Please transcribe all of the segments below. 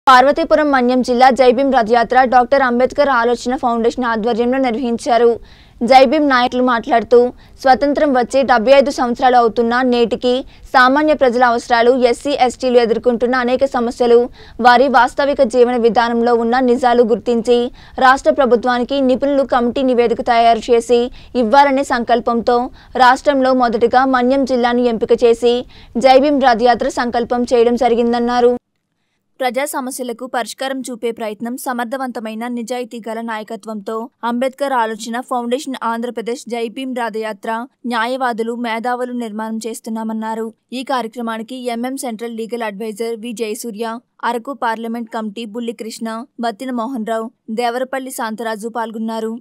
పార్వతీపురం మన్యం జిల్లా జైభీం రథయాత్ర డాక్టర్ అంబేద్కర్ ఆలోచన ఫౌండేషన్ ఆధ్వర్యంలో నిర్వహించారు జైభీం నాయకులు మాట్లాడుతూ స్వతంత్రం వచ్చి డెబ్బై ఐదు సంవత్సరాలు అవుతున్న నేటికి సామాన్య ప్రజల అవసరాలు ఎస్సీ ఎస్టీలు ఎదుర్కొంటున్న అనేక సమస్యలు వారి వాస్తవిక జీవన విధానంలో ఉన్న నిజాలు గుర్తించి రాష్ట్ర ప్రభుత్వానికి నిపుణులు కమిటీ నివేదిక తయారు చేసి ఇవ్వాలనే సంకల్పంతో రాష్ట్రంలో మొదటగా మన్యం జిల్లాను ఎంపిక చేసి జైభీం రథయాత్ర సంకల్పం చేయడం జరిగిందన్నారు ప్రజా సమస్యలకు పరిష్కారం చూపే ప్రయత్నం సమర్థవంతమైన నిజాయితీ గల నాయకత్వంతో అంబేద్కర్ ఆలోచన ఫౌండేషన్ ఆంధ్రప్రదేశ్ జై భీమ్ రథయాత్ర న్యాయవాదులు మేధావులు నిర్మాణం చేస్తున్నామన్నారు ఈ కార్యక్రమానికి MM central legal adviser V Jayasurya Araku parliament committee Bulli Krishna Battina Mohan రావు దేవరపల్లి శాంతరాజు పాల్గొన్నారు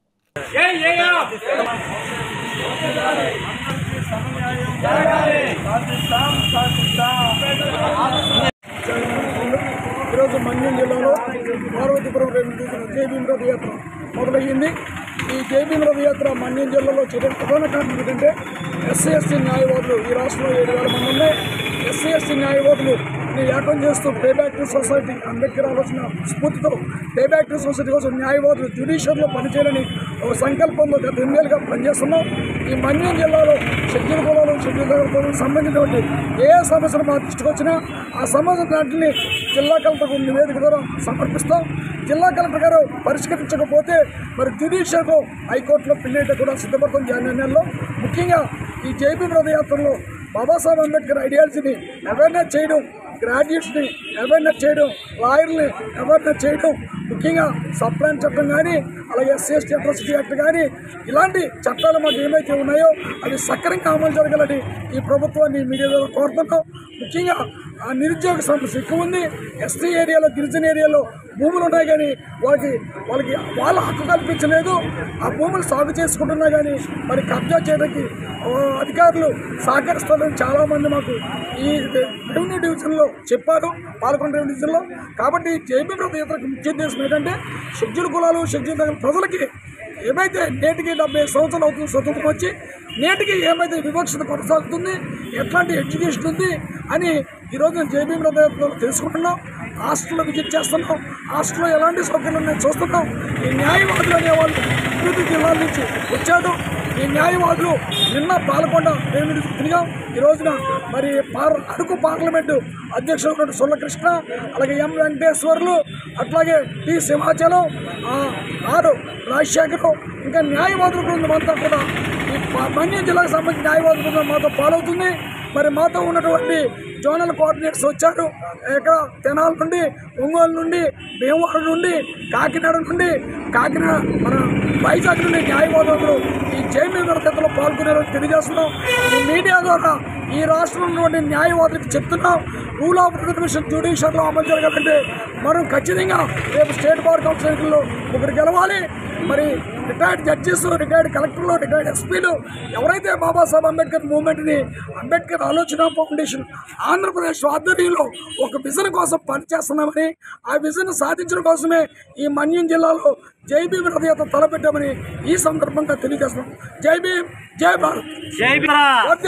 ఈరోజు మన్యం జిల్లాలో పార్వతీపురం రెండు జేబీఎం రథయాత్ర మొదలయ్యింది ఈ జేబీఎం రథయాత్ర మన్యం జిల్లాలో చేయడం ప్రధాన కారణం ఏంటంటే ఎస్సీ ఎస్టీ న్యాయవాదులు ఈ రాష్ట్రంలో ఏడు వేల మంది ఉన్నాయి ఎస్సీ ఎస్టీ న్యాయవాదులు ని ఏకం చేస్తూ pay back to society Ambedkar ఆలోచన స్ఫూర్తితో పే బ్యాక్ టు సొసైటీ కోసం న్యాయవాదులు జ్యుడిషియర్లో పనిచేయాలని ఒక సంకల్పంలో గత ఎనిమిదేళ్ళుగా పనిచేస్తున్నాం ఈ మన్యం జిల్లాలో షెడ్యూల్ కులాలు షెడ్యూల్ కులాలకు సంబంధించినటువంటి ఏ ఏ సమస్యలు మా దృష్టికి వచ్చినా ఆ సమస్యలన్నింటినీ జిల్లా కలెక్టర్కు నివేదిక ద్వారా సమర్పిస్తాం జిల్లా కలెక్టర్ గారు పరిష్కరించకపోతే మరి జ్యుడిషియర్కు హైకోర్టులో పిల్లేట కూడా సిద్ధపడతాం జనవరి నెలలో ముఖ్యంగా ఈ జైబీ రథయాత్రలో బాబాసాహెబ్ అంబేద్కర్ ఐడియాలజీని అవేర్నెస్ చేయడం గ్రాడ్యుయేట్స్ని అవేర్నెస్ చేయడం లాయర్ని అవేర్నెస్ చేయడం ముఖ్యంగా సప్లాన్ చట్టం కానీ అలాగే ఎస్సీ ఎస్టీ అట్రాసిటీ యాక్ట్ కానీ ఇలాంటి చట్టాలు మాకు ఏమైతే ఉన్నాయో అవి సక్రమంగా అమలు జరగాలని ఈ ప్రభుత్వాన్ని మీడియా ద్వారా కోరుతున్నాం ముఖ్యంగా ఆ నిరుద్యోగ సమస్య ఎక్కువ ఉంది ఎస్టీ ఏరియాలో గిరిజన ఏరియాలో భూములు ఉన్నాయి కానీ వాళ్ళకి వాళ్ళకి వాళ్ళ హక్కు కల్పించలేదు ఆ భూములు సాగు చేసుకుంటున్నా కానీ మరి కబ్జా చేయడానికి ఆ, అధికారులు సహకరిస్తారని చాలామంది మాకు ఈ రెవెన్యూ డివిజన్లో చెప్పారు పాల్గొండ రెవెన్యూ డివిజన్లో కాబట్టి జైబీ రథయాత్రకు ముఖ్య ఉద్దేశం ఏంటంటే షెడ్యూల్ కులాలు షెడ్యూల్ తగిన ప్రజలకి ఏమైతే నేటికి డెబ్బై సంవత్సరాలు అవుతుంది స్వతంత్రం వచ్చి నేటికి ఏమైతే వివక్షత కొనసాగుతుంది ఎట్లాంటి ఎడ్యుకేషన్ ఉంది అని ఈరోజు నేను జేబీ రథయాత్రలో తెలుసుకుంటున్నాం హాస్టల్లో విజిట్ చేస్తున్నాం హాస్టల్లో ఎలాంటి సౌకర్యాలు ఉన్నాయో చూస్తున్నాం ఈ న్యాయవాదులు అనేవాళ్ళు వివిధ జిల్లాల నుంచి వచ్చాడు ఈ న్యాయవాదులు నిన్న పాల్గొండ రెవెన్యూ తిరిగాం ఈ రోజున మరి పార్ అరకు పార్లమెంటు అధ్యక్షుడు ఉన్నటువంటి సుల్లకృష్ణ అలాగే ఎం వెంకటేశ్వర్లు అట్లాగే టి సింహాచలం ఆ, ఆరు రాజశేఖరం ఇంకా న్యాయవాదుల బృందం అంతా కూడా ఈ ప- మన్యం జిల్లాకు సంబంధించిన న్యాయవాదుల బృందం మాతో పాలవుతుంది మరి మాతో ఉన్నటువంటి జోనల్ కోఆర్డినేటర్స్ వచ్చారు ఇక్కడ తెనాల నుండి ఒంగోలు నుండి భీమవరం నుండి కాకినాడ నుండి కాకినాడ మన వైజాగ్ నుండి న్యాయవాదులు ఈ జైలు తరగతిలో పాల్గొనేదని తెలియజేస్తున్నాం ఈ మీడియా ద్వారా ఈ రాష్ట్రంలో ఉన్నటువంటి న్యాయవాదులకు చెప్తున్నాం రూల్ ఆఫ్ రిజర్వేషన్ జ్యుడిషియర్లో అమలు జరగాలంటే మనం ఖచ్చితంగా రేపు స్టేట్ బార్ కౌన్సిల్ ఎన్నికల్లో ఒకరు గెలవాలి మరి రిటైర్డ్ జడ్జెస్ రిటైర్డ్ కలెక్టర్లు రిటైర్డ్ ఎస్పీలు ఎవరైతే బాబాసాహెబ్ అంబేద్కర్ మూవ్మెంట్ని అంబేద్కర్ ఆలోచన ఫౌండేషన్ ఆంధ్రప్రదేశ్ ఆధ్వర్యంలో ఒక విజన్ కోసం పనిచేస్తున్నామని ఆ విజన్ సాధించడం కోసమే ఈ మన్యం జిల్లాలో జై భీమ్ రథయాత్ర తలపెట్టామని ఈ సందర్భంగా తెలియజేస్తున్నాం జై భీమ్ జై భారత్ జై వర్ధే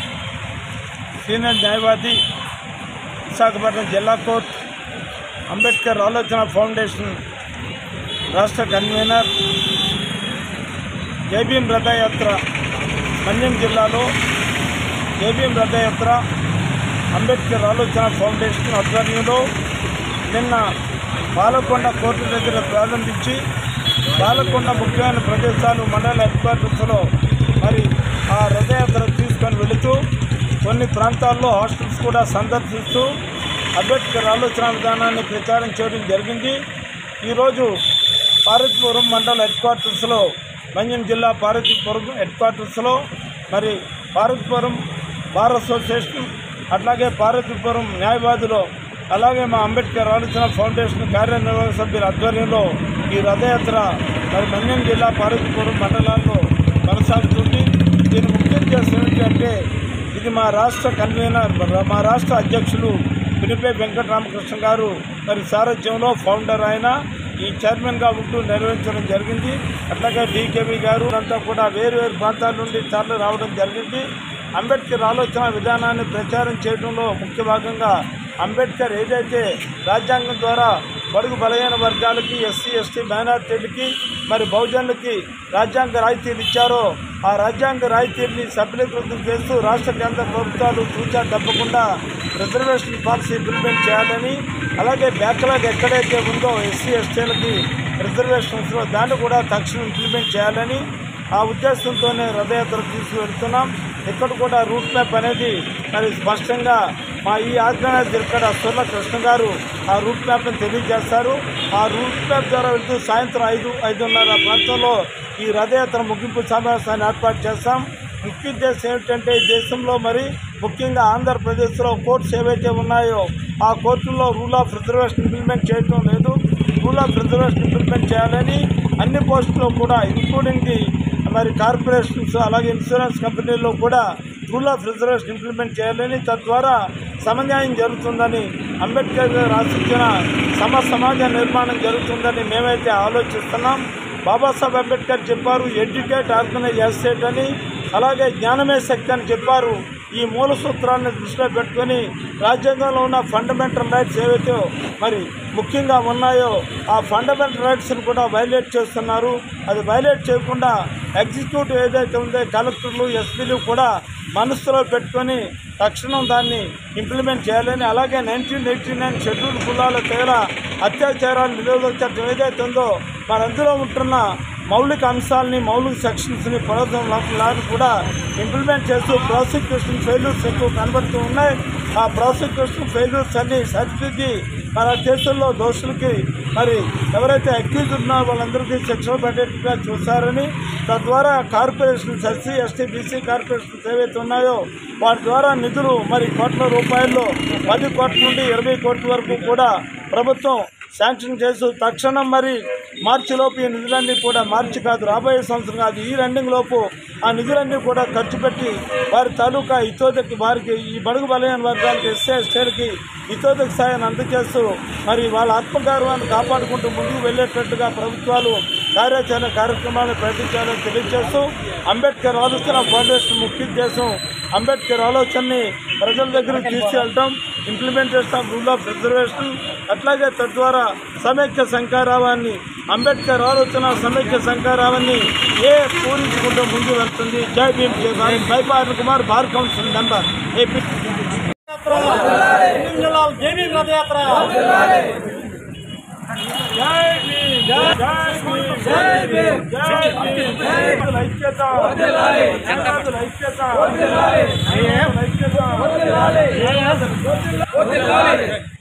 సీనియర్ న్యాయవాది విశాఖపట్నం జిల్లా కోర్ట్ అంబేద్కర్ ఆలోచన ఫౌండేషన్ రాష్ట్ర కన్వీనర్ జైభీం రథయాత్ర మన్యం జిల్లాలో జైభీం రథయాత్ర అంబేద్కర్ ఆలోచన ఫౌండేషన్ ఆధ్వర్యంలో నిన్న బాలకొండ కోర్టు దగ్గర ప్రారంభించి బాలకొండ ముఖ్యమైన ప్రదేశాలు మండల హెడ్ క్వార్టర్స్లో మరి ఆ రథయాత్ర తీసుకొని వెళుతూ కొన్ని ప్రాంతాల్లో హాస్టల్స్ కూడా సందర్శిస్తూ అంబేద్కర్ ఆలోచన విధానాన్ని ప్రచారం చేయడం జరిగింది ఈరోజు పార్వతీపురం మండల హెడ్ క్వార్టర్స్లో మన్యం జిల్లా పార్వతీపురం హెడ్ క్వార్టర్స్లో మరి పార్వతీపురం బార్ అసోసియేషన్ అట్లాగే పార్వతీపురం న్యాయవాదులు అలాగే మా అంబేద్కర్ ఆలోచన ఫౌండేషన్ కార్యనిర్వాహక సభ్యుల ఆధ్వర్యంలో ఈ రథయాత్ర మరి మన్యం జిల్లా పార్వతీపురం మండలాల్లో కొనసాగుతుంది దీని ముఖ్య ఉద్దేశం ఏంటంటే ఇది మా రాష్ట్ర కన్వీనర్ మా రాష్ట్ర అధ్యక్షులు పినిపే వెంకటరామకృష్ణ గారు మరి సారథ్యంలో ఫౌండర్ ఆయన ఈ చైర్మన్గా ఉంటూ నిర్వహించడం జరిగింది అట్లాగే డీకేవి గారు అంతా కూడా వేరు వేరు ప్రాంతాల నుండి తరలి రావడం జరిగింది అంబేద్కర్ ఆలోచన విధానాన్ని ప్రచారం చేయడంలో ముఖ్య భాగంగా అంబేద్కర్ ఏదైతే రాజ్యాంగం ద్వారా బడుగు బలహీన వర్గాలకి ఎస్సీ ఎస్టీ మైనార్టీలకి మరి బహుజనులకి రాజ్యాంగ రాయితీలు ఇచ్చారో ఆ రాజ్యాంగ రాయితీల్ని సఫలీకృతం చేస్తూ రాష్ట్ర కేంద్ర ప్రభుత్వాలు తూచా తప్పకుండా రిజర్వేషన్ పాలసీ ఇంప్లిమెంట్ చేయాలని అలాగే బ్యాక్లాగ్ ఎక్కడైతే ఉందో ఎస్సీ ఎస్టీలకి రిజర్వేషన్స్లో దాన్ని కూడా తక్షణం ఇంప్లిమెంట్ చేయాలని ఆ ఉద్దేశంతోనే రథయాత్ర తీసుకువెళ్తున్నాం ఇక్కడ కూడా రూట్ మ్యాప్ అనేది మరి స్పష్టంగా మా ఈ ఆర్గనైజర్ ఇక్కడ సుర్ల కృష్ణ గారు ఆ రూట్ మ్యాప్ని తెలియజేస్తారు ఆ రూట్ మ్యాప్ ద్వారా వెళ్తూ సాయంత్రం ఐదు ఐదున్నర ప్రాంతంలో ఈ రథయాత్ర ముగింపు సమావేశాన్ని ఏర్పాటు చేస్తాం ముఖ్య ఉద్దేశం ఏమిటంటే ఈ దేశంలో మరి ముఖ్యంగా ఆంధ్రప్రదేశ్లో కోర్ట్స్ ఏవైతే ఉన్నాయో ఆ కోర్టుల్లో రూల్ ఆఫ్ రిజర్వేషన్ ఇంప్లిమెంట్ చేయటం లేదు రూల్ ఆఫ్ రిజర్వేషన్ ఇంప్లిమెంట్ చేయాలని అన్ని పోస్టుల్లో కూడా ఇంక్లూడింగ్ ది మరి కార్పొరేషన్స్ అలాగే ఇన్సూరెన్స్ కంపెనీల్లో కూడా రూల్ ఆఫ్ రిజర్వేషన్ ఇంప్లిమెంట్ చేయాలని తద్వారా సమన్యాయం జరుగుతుందని అంబేద్కర్ గారు ఆశించిన సమ సమాజ నిర్మాణం జరుగుతుందని మేమైతే ఆలోచిస్తున్నాం బాబాసాహెబ్ అంబేద్కర్ చెప్పారు ఎడ్యుకేట్ ఆర్గనైజ్ ఎస్టేట్ అని అలాగే జ్ఞానమే శక్తి అని చెప్పారు ఈ మూల సూత్రాలను దృష్టిలో పెట్టుకొని రాజ్యాంగంలో ఉన్న ఫండమెంటల్ రైట్స్ ఏవైతే మరి ముఖ్యంగా ఉన్నాయో ఆ ఫండమెంటల్ రైట్స్ని కూడా వైలేట్ చేస్తున్నారు అది వైలేట్ చేయకుండా ఎగ్జిక్యూటివ్ ఏదైతే ఉందో కలెక్టర్లు ఎస్పీలు కూడా మనసులో పెట్టుకొని తక్షణం దాన్ని ఇంప్లిమెంట్ చేయాలని అలాగే నైన్టీన్ ఎయిటీ నైన్ షెడ్యూల్ కులాల తీర అత్యాచారాలు నిరోధక చట్టం ఏదైతే ఉందో మరి అందులో ఉంటున్న మౌలిక అంశాలని మౌలిక సెక్షన్స్ని పదవులను కూడా ఇంప్లిమెంట్ చేస్తూ ప్రాసిక్యూషన్ ఫెయిల్యూర్స్ ఎక్కువ కనబడుతూ ఉన్నాయి ఆ ప్రాసిక్యూషన్ ఫెయిల్యూర్స్ అన్ని సరిదిద్ది మన దేశంలో దోషులకి మరి ఎవరైతే అక్యూజ్ ఉన్నారో వాళ్ళందరికీ శిక్షణ పడేట్టుగా చూస్తారని తద్వారా corporations SC ST BC corporations ఏవైతే ఉన్నాయో వాటి ద్వారా నిధులు మరి కోట్ల రూపాయల్లో పది కోట్ల నుండి ఇరవై కోట్ల వరకు కూడా ప్రభుత్వం శాంక్షన్ చేస్తూ తక్షణం మరి మార్చిలోపు ఈ నిధులన్నీ కూడా మార్చి కాదు రాబోయే సంవత్సరం కాదు ఈ రన్నింగ్ లోపు ఆ నిధులన్నీ కూడా ఖర్చు పెట్టి వారి తాలూకా ఇతోదకి వారికి ఈ బడుగు బలహీన వర్గాలకి ఎస్సీ ఎస్టీలకి ఇతోదకి స్థాయిని అందజేస్తూ మరి వాళ్ళ ఆత్మగౌరవాన్ని కాపాడుకుంటూ ముందుకు వెళ్ళేటట్టుగా ప్రభుత్వాలు కార్యాచరణ కార్యక్రమాలను ప్రకటించాలని తెలియజేస్తూ అంబేద్కర్ ఆలోచన ఫౌండేషన్ ముఖ్య ఉద్దేశం అంబేద్కర్ ఆలోచనని ప్రజల దగ్గరికి తీసుకెళ్ళటం implementation of rule of reservation అట్లాగే తద్వారా సమైక్య శంకారావాన్ని అంబేద్కర్ ఆలోచన సమైక్య శంకారావాన్ని ఏ పూరించుకుంటూ ముందు వెళ్తుంది జై భీమ్ జై Bharat by Parla Kumar bar council member AP జై భీమ్ రథయాత్ర జై భీమ్ జై జై భీమ్ జై భీమ్ జై భీమ్ జై భీమ్ ఐక్యత న్యాయవాదుల ఐక్యత న్యాయవాదుల ఐక్యత